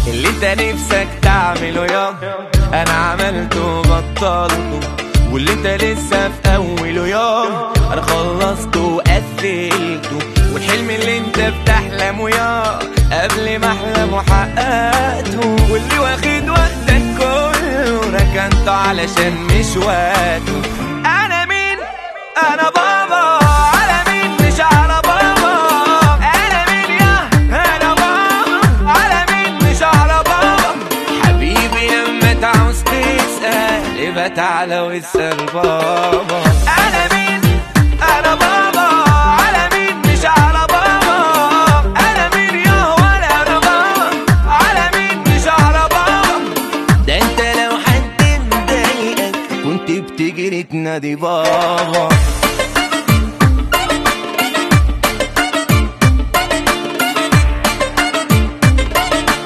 اللي انت نفسك تعمله يا انا عملته وبطلته واللي انت لسه في اوله يوم انا خلصته وقفلته والحلم اللي انت بتحلمه يا قبل ما احلم وحققته واللي واخد وقتك كله ركنته علشان مش وقته انا مين انا بابا على مين مش على بابا انا مين يا انا بابا على مين مش على بابا حبيبي لما تعوز تسأل يبقى تعالى واسأل بابا انا مين انا بابا على مين مش على بابا انا مين يا ولا انا بابا على مين مش على بابا ده انت لو حد مضايقك كنت بتجري تنادي بابا